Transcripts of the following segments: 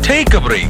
Take a break.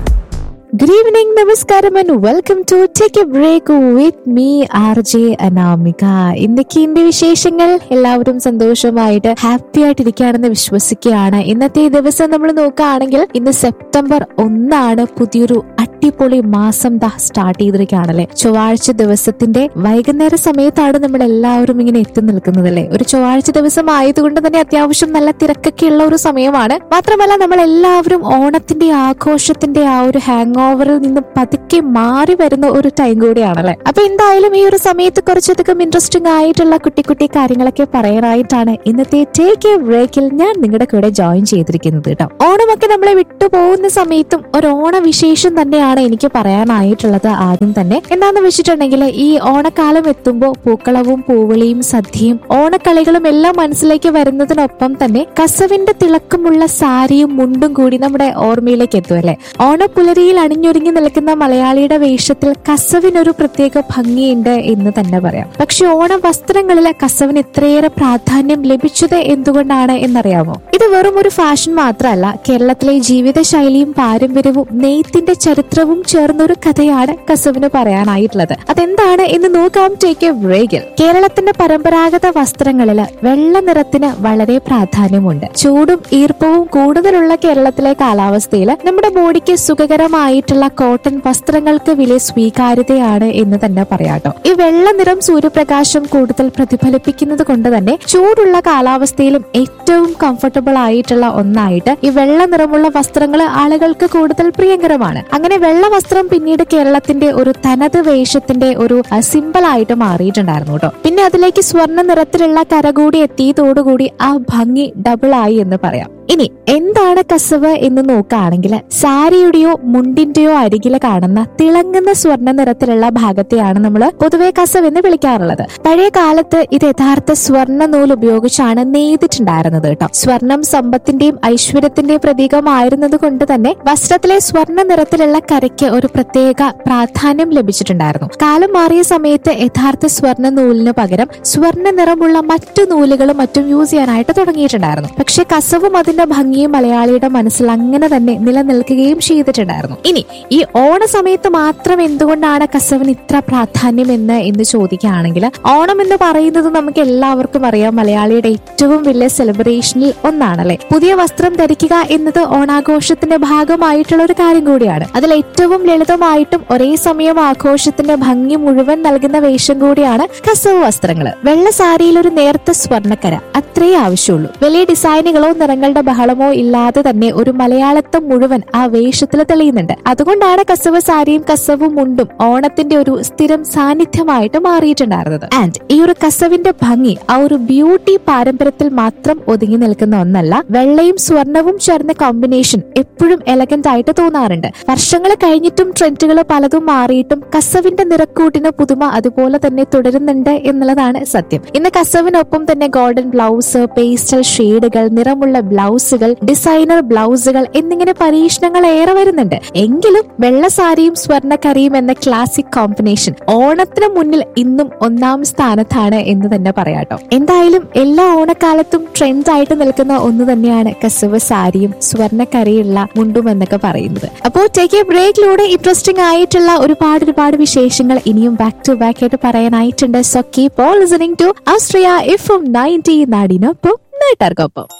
Good evening, നമസ്കാരം and welcome to take a break with me R J Anamika ഇന്നൊക്കെ എന്റെ വിശേഷങ്ങൾ എല്ലാവരും സന്തോഷമായിട്ട് ഹാപ്പി ആയിട്ടിരിക്കുകയാണെന്ന് വിശ്വസിക്കുകയാണ് ഇന്നത്തെ ഈ ദിവസം നമ്മൾ നോക്കുകയാണെങ്കിൽ ഇന്ന് സെപ്റ്റംബർ ഒന്നാണ് പുതിയൊരു അടിപൊളി മാസം ദാ സ്റ്റാർട്ട് ചെയ്തിരിക്കുകയാണല്ലേ ചൊവ്വാഴ്ച ദിവസത്തിന്റെ വൈകുന്നേര സമയത്താണ് നമ്മൾ എല്ലാവരും ഇങ്ങനെ എത്തി നിൽക്കുന്നതല്ലേ ഒരു ചൊവ്വാഴ്ച ദിവസം ആയതുകൊണ്ട് തന്നെ അത്യാവശ്യം നല്ല തിരക്കൊക്കെ ഉള്ള ഒരു സമയമാണ് മാത്രമല്ല നമ്മൾ എല്ലാവരും ഓണത്തിന്റെ ആഘോഷത്തിന്റെ ആ ഒരു ഹാങ് ഓവറിൽ നിന്ന് പതുക്കെ മാറി വരുന്ന ഒരു ടൈം കൂടിയാണല്ലേ അപ്പൊ എന്തായാലും ഈ ഒരു സമയത്ത് കുറച്ചധികം ഇൻട്രസ്റ്റിംഗ് ആയിട്ടുള്ള കുട്ടി കുട്ടി കാര്യങ്ങളൊക്കെ പറയാനായിട്ടാണ് ഇന്നത്തെ ടേക്ക് എ ബ്രേക്കിൽ ഞാൻ നിങ്ങളുടെ കൂടെ ജോയിൻ ചെയ്തിരിക്കുന്നത് കേട്ടോ ഓണമൊക്കെ നമ്മളെ വിട്ടുപോകുന്ന സമയത്തും ഒരു ഓണവിശേഷം തന്നെയാണ് എനിക്ക് പറയാനായിട്ടുള്ളത് ആദ്യം തന്നെ എന്താന്ന് വെച്ചിട്ടുണ്ടെങ്കിൽ ഈ ഓണക്കാലം എത്തുമ്പോൾ പൂക്കളവും പൂവിളിയും സദ്യയും ഓണക്കളികളും എല്ലാം മനസ്സിലേക്ക് വരുന്നതിനൊപ്പം തന്നെ കസവിന്റെ തിളക്കമുള്ള സാരിയും മുണ്ടും കൂടി നമ്മുടെ ഓർമ്മയിലേക്ക് എത്തും അല്ലെ ഓണപ്പുലരിയിൽ അണിഞ്ഞൊരുങ്ങി നിൽക്കുന്ന മലയാളിയുടെ വേഷത്തിൽ കസവിനൊരു പ്രത്യേക ഭംഗിയുണ്ട് എന്ന് തന്നെ പറയാം പക്ഷെ ഓണ വസ്ത്രങ്ങളിൽ കസവിന് ഇത്രയേറെ പ്രാധാന്യം ലഭിച്ചത് എന്തുകൊണ്ടാണ് എന്നറിയാമോ ഇത് വെറും ഒരു ഫാഷൻ മാത്രമല്ല കേരളത്തിലെ ജീവിതശൈലിയും പാരമ്പര്യവും നെയ്ത്തിന്റെ ചരിത്രവും ചേർന്ന ഒരു കഥയാണ് കസവിന് പറയാനായിട്ടുള്ളത് അതെന്താണ് എന്ന് നോക്കാം ടേക്ക് എ ബ്രേക്കിൽ കേരളത്തിന്റെ പരമ്പരാഗത വസ്ത്രങ്ങളിൽ വെള്ള നിറത്തിന് വളരെ പ്രാധാന്യമുണ്ട് ചൂടും ഈർപ്പവും കൂടുതലുള്ള കേരളത്തിലെ കാലാവസ്ഥയിൽ നമ്മുടെ ബോഡിക്ക് സുഖകരമായിട്ടുള്ള കോട്ടൺ വസ്ത്രങ്ങൾക്ക് വലിയ സ്വീകാര്യതയാണ് എന്ന് തന്നെ പറയാട്ടോ ഈ വെള്ള നിറം സൂര്യപ്രകാശം കൂടുതൽ പ്രതിഫലിപ്പിക്കുന്നത് കൊണ്ട് തന്നെ ചൂടുള്ള കാലാവസ്ഥയിലും ഏറ്റവും കംഫർട്ടബിൾ ആയിട്ടുള്ള ഒന്നായിട്ട് ഈ വെള്ള നിറമുള്ള വസ്ത്രങ്ങൾ ആളുകൾക്ക് കൂടുതൽ പ്രിയങ്കരമാണ് അങ്ങനെ വെള്ള വസ്ത്രം പിന്നീട് കേരളത്തിന്റെ ഒരു തനത് വേഷത്തിന്റെ ഒരു സിമ്പിൾ ആയിട്ട് മാറിയിട്ടുണ്ടായിരുന്നു കേട്ടോ പിന്നെ അതിലേക്ക് സ്വർണ്ണ നിറത്തിലുള്ള കര കൂടി എത്തിയതോടുകൂടി ആ ഭംഗി ഡബിൾ ആയി എന്ന് പറയാം ഇനി എന്താണ് കസവ് എന്ന് നോക്കുകയാണെങ്കിൽ സാരിയുടെയോ മുണ്ടിന്റെയോ അരികിൽ കാണുന്ന തിളങ്ങുന്ന സ്വർണ്ണ നിറത്തിലുള്ള ഭാഗത്തെയാണ് നമ്മൾ പൊതുവെ കസവ് എന്ന് വിളിക്കാറുള്ളത് പഴയ കാലത്ത് ഇത് യഥാർത്ഥ സ്വർണ്ണ നൂൽ ഉപയോഗിച്ചാണ് നെയ്തിട്ടുണ്ടായിരുന്നത് കേട്ടോ സ്വർണം സമ്പത്തിന്റെയും ഐശ്വര്യത്തിന്റെയും പ്രതീകമായിരുന്നത് കൊണ്ട് തന്നെ വസ്ത്രത്തിലെ സ്വർണ്ണ നിറത്തിലുള്ള കരയ്ക്ക് ഒരു പ്രത്യേക പ്രാധാന്യം ലഭിച്ചിട്ടുണ്ടായിരുന്നു കാലം മാറിയ സമയത്ത് യഥാർത്ഥ സ്വർണ്ണ നൂലിന് പകരം സ്വർണ്ണ നിറമുള്ള മറ്റു നൂലുകളും മറ്റും യൂസ് ചെയ്യാനായിട്ട് തുടങ്ങിയിട്ടുണ്ടായിരുന്നു പക്ഷെ കസവും അതിന്റെ ഭംഗിയും മലയാളിയുടെ മനസ്സിൽ അങ്ങനെ തന്നെ നിലനിൽക്കുകയും ചെയ്തിട്ടുണ്ടായിരുന്നു ഇനി ഈ ഓണ സമയത്ത് മാത്രം എന്തുകൊണ്ടാണ് കസവിന് ഇത്ര പ്രാധാന്യം എന്ന് എന്ന് ചോദിക്കുകയാണെങ്കിൽ ഓണം എന്ന് പറയുന്നത് നമുക്ക് എല്ലാവർക്കും അറിയാം മലയാളിയുടെ ഏറ്റവും വലിയ സെലിബ്രേഷനിൽ ഒന്നാണല്ലേ പുതിയ വസ്ത്രം ധരിക്കുക എന്നത് ഓണാഘോഷത്തിന്റെ ഭാഗമായിട്ടുള്ള ഒരു കാര്യം കൂടിയാണ് അതിൽ ഏറ്റവും ലളിതമായിട്ടും ഒരേ സമയം ആഘോഷത്തിന്റെ ഭംഗി മുഴുവൻ നൽകുന്ന വേഷം കൂടിയാണ് കസവ് വസ്ത്രങ്ങൾ വെള്ള സാരിയിൽ ഒരു നേർത്ത സ്വർണ്ണക്കര അത്രേ ആവശ്യമുള്ളൂ വലിയ ഡിസൈനുകളോ നിറങ്ങളുടെ ബഹളമോ ഇല്ലാതെ തന്നെ ഒരു മലയാളത്വം മുഴുവൻ ആ വേഷത്തിൽ തെളിയുന്നുണ്ട് അതുകൊണ്ടാണ് കസവ് സാരിയും കസവും മുണ്ടും ഓണത്തിന്റെ ഒരു സ്ഥിരം സാന്നിധ്യമായിട്ട് മാറിയിട്ടുണ്ടായിരുന്നത് ആൻഡ് ഈ ഒരു കസവിന്റെ ഭംഗി ആ ഒരു ബ്യൂട്ടി പാരമ്പര്യത്തിൽ മാത്രം ഒതുങ്ങി നിൽക്കുന്ന ഒന്നല്ല വെള്ളയും സ്വർണവും ചേർന്ന കോമ്പിനേഷൻ എപ്പോഴും എലഗന്റ് ആയിട്ട് തോന്നാറുണ്ട് വർഷങ്ങൾ കഴിഞ്ഞിട്ടും ട്രെൻഡുകൾ പലതും മാറിയിട്ടും കസവിന്റെ നിറക്കൂട്ടിന് പുതുമ അതുപോലെ തന്നെ തുടരുന്നുണ്ട് എന്നുള്ളതാണ് സത്യം ഇന്ന് കസവിനൊപ്പം തന്നെ ഗോൾഡൻ ബ്ലൗസ് പേസ്റ്റൽ ഷെയ്ഡുകൾ നിറമുള്ള ബ്ലൗസുകൾ ഡിസൈനർ ബ്ലൗസുകൾ എന്നിങ്ങനെ പരീക്ഷണങ്ങൾ ഏറെ വരുന്നുണ്ട് എങ്കിലും വെള്ള സാരിയും സ്വർണ്ണക്കറിയും എന്ന ക്ലാസിക് കോമ്പിനേഷൻ ഓണത്തിന് മുന്നിൽ ഇന്നും ഒന്നാം സ്ഥാനത്താണ് എന്ന് തന്നെ പറയാട്ടോ എന്തായാലും എല്ലാ ഓണക്കാലത്തും ട്രെൻഡ് ആയിട്ട് നിൽക്കുന്ന ഒന്ന് തന്നെയാണ് കസവ് സാരിയും സ്വർണ്ണക്കറിയുള്ള മുണ്ടും എന്നൊക്കെ പറയുന്നത് അപ്പോൾ ടേക്ക് എ ബ്രേക്കിലൂടെ ഇൻട്രസ്റ്റിംഗ് ആയിട്ടുള്ള ഒരുപാട് ഒരുപാട് വിശേഷങ്ങൾ ഇനിയും ബാക്ക് ടു ബാക്ക് ആയിട്ട് പറയാനായിട്ടുണ്ട് so keep all listening to Austria F M ninety നാടിനൊപ്പം നാട്ടാർക്കൊപ്പം